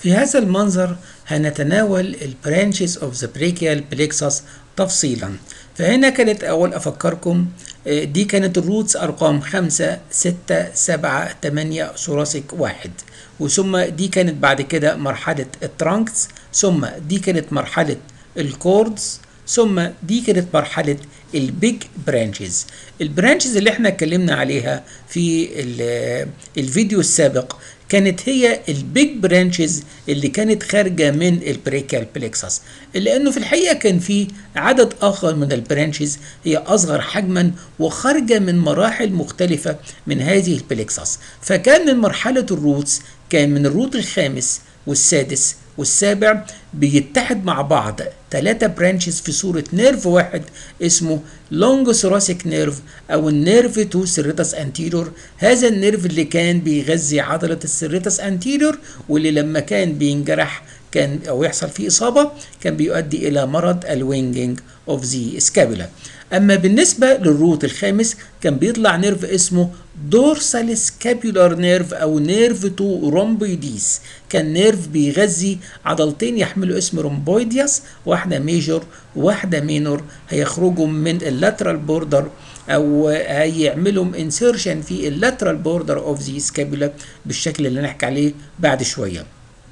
في هذا المنظر هنتناول البرانشز اوف ذا brachial plexus تفصيلا فهنا كانت اول افكركم آه، دي كانت الروتس ارقام 5 6 7 8 ثوراسيك واحد وثم دي كانت بعد كده مرحلة الترانكس ثم دي كانت مرحلة الكوردز ثم دي كانت مرحلة البيج برانشز البرانشز اللي احنا اتكلمنا عليها في ال- الفيديو السابق كانت هي البيج برانشز اللي كانت خارجة من البريكال بلكسس لأنه في الحقيقة كان في عدد آخر من البرانشز هي أصغر حجما وخارجة من مراحل مختلفة من هذه البلكسس فكان من مرحلة الروتس كان من الروت الخامس والسادس والسابع بيتحد مع بعض ثلاثة برانشز في صورة نيرف واحد اسمه لونج ثوراسيك نيرف او النيرف تو سيريتاس انتيرور هذا النيرف اللي كان بيغذي عضلة السيريتاس انتيرور واللي لما كان بينجرح كان او يحصل فيه اصابة كان بيؤدي الى مرض الوينجينج اوف ذا سكابولا اما بالنسبة للروت الخامس كان بيطلع نيرف اسمه دورسال سكابيولار نيرف او نيرف تو رومبويديس كان نيرف بيغذي عضلتين يحملوا اسم رومبويدياس واحده ميجور وواحده مينور هيخرجوا من اللاترال بوردر او هيعملوا انسيرشن في اللاترال بوردر اوف ذا سكابولا بالشكل اللي نحكي عليه بعد شويه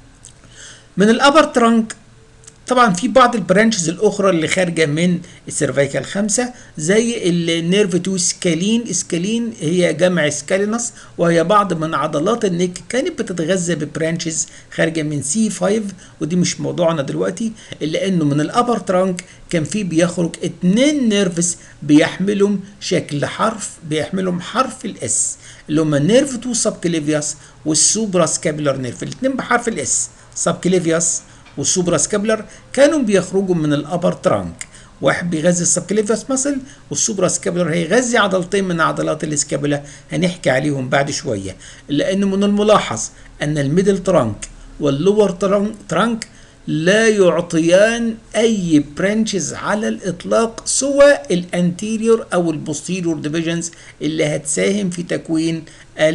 من الابر ترانك طبعا في بعض البرانشز الاخرى اللي خارجه من السيرفيكال خمسة زي النيرف تو سكالين سكالين هي جمع سكالينس وهي بعض من عضلات النك كانت بتتغذى ببرانشز خارجه من سي 5 ودي مش موضوعنا دلوقتي الا انه من الابر ترانك كان في بيخرج اتنين نيرفس بيحملهم شكل حرف بيحملهم حرف الاس اللي هما نيرف تو سبكليفياس والسوبرا سكابولار نيرف الاتنين بحرف الاس سبكليفياس والسوبرا سكابلر كانوا بيخرجوا من الابر ترانك واحد بيغذي السبكليفيوس ماسل والسوبرا سكابلر هيغذي عضلتين من عضلات الاسكابولا هنحكي عليهم بعد شويه لان من الملاحظ ان الميدل ترانك واللور ترانك لا يعطيان اي برانشز على الاطلاق سوى الانتيريور او البوستيريور ديفيجنز اللي هتساهم في تكوين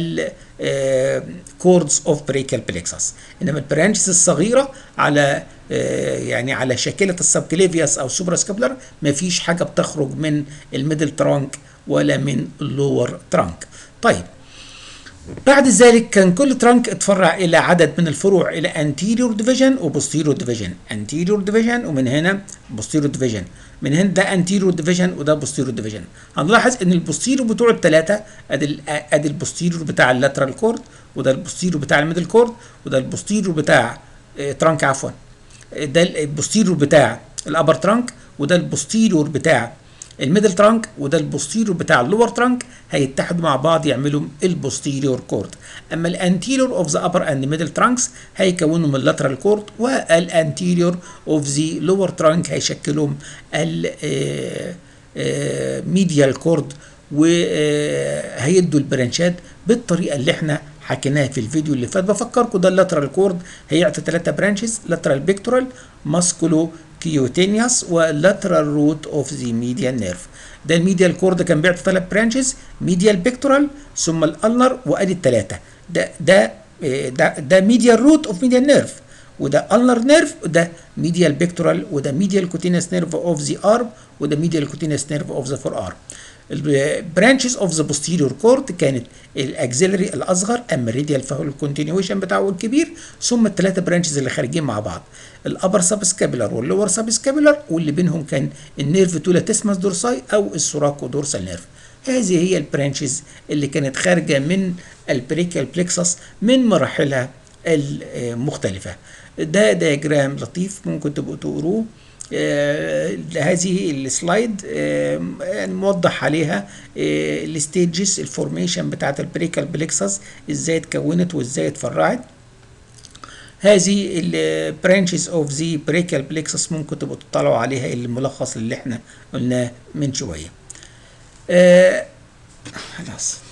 الكوردز اوف بريكال بلكسس انما البرانشز الصغيره على آه، يعني على شاكله السبكليفيوس او سوبرا سكابلر مفيش حاجه بتخرج من الميدل ترانك ولا من اللور ترانك طيب بعد ذلك كان كل ترانك اتفرع الى عدد من الفروع الى anterior division و posterior division anterior division ومن هنا posterior division من هنا ده anterior division وده posterior division هنلاحظ ان البوستيريور بتوع الثلاثه ادي ال- ادي البوستيريور بتاع اللاترال كورد وده البوستيريور بتاع الميدل كورد وده البوستيريور بتاع آه، ترانك عفوا ده البوستيريور بتاع الابر ترانك وده البوستيريور بتاع الميدل ترانك وده البوستيريور بتاع اللور ترانك هيتحدوا مع بعض يعملوا البوستيريور كورد اما الانتيريور اوف ذا ابر اند ميدل ترانكس هيكونوا من اللاترال كورد والانتيريور اوف ذا لور ترانك هيشكلوا الميديال كورد وهيدوا البرانشات بالطريقه اللي احنا حكيناها في الفيديو اللي فات بفكركم ده اللاترال كورد هيعطي ثلاثه برانشز لاترال بيكتورال ماسكولو كيوتينيوس ولاترال روت اوف ذا ميديال نيرف ده الميديال كورد كان بيعطي ثلاث برانشز ميديال بيكتورال ثم الالنر وادي الثلاثه ده ده إيه، ده ده ميديال روت اوف ميديال نيرف وده ulnar نيرف وده ميديال بيكتورال وده ميديال كوتينس نيرف اوف ذا ارم وده ميديال كوتينس نيرف اوف ذا فور ارم البرانشز اوف ذا posterior كورد كانت الاكزيلري الاصغر اما الريديال فهو الكونتينيويشن بتاعه الكبير ثم الثلاثه برانشز اللي خارجين مع بعض الابر سب سكابيلر واللور سب سكابيلر واللي بينهم كان النيرف تولاتيسماس دورساي او السوراكو دورسال نيرف هذه هي البرانشز اللي كانت خارجه من البريكال بلكسس من مراحلها المختلفة ده دياجرام لطيف ممكن تبقوا تقروه آه هذه السلايد آه يعني موضح عليها آه الستيجز الفورميشن بتاعت البريكال بلكسس ازاي اتكونت وازاي اتفرعت هذه البرانشز اوف ذا بريكال بلكسس ممكن تبقوا تطلعوا عليها الملخص اللي احنا قلناه من شويه آه خلاص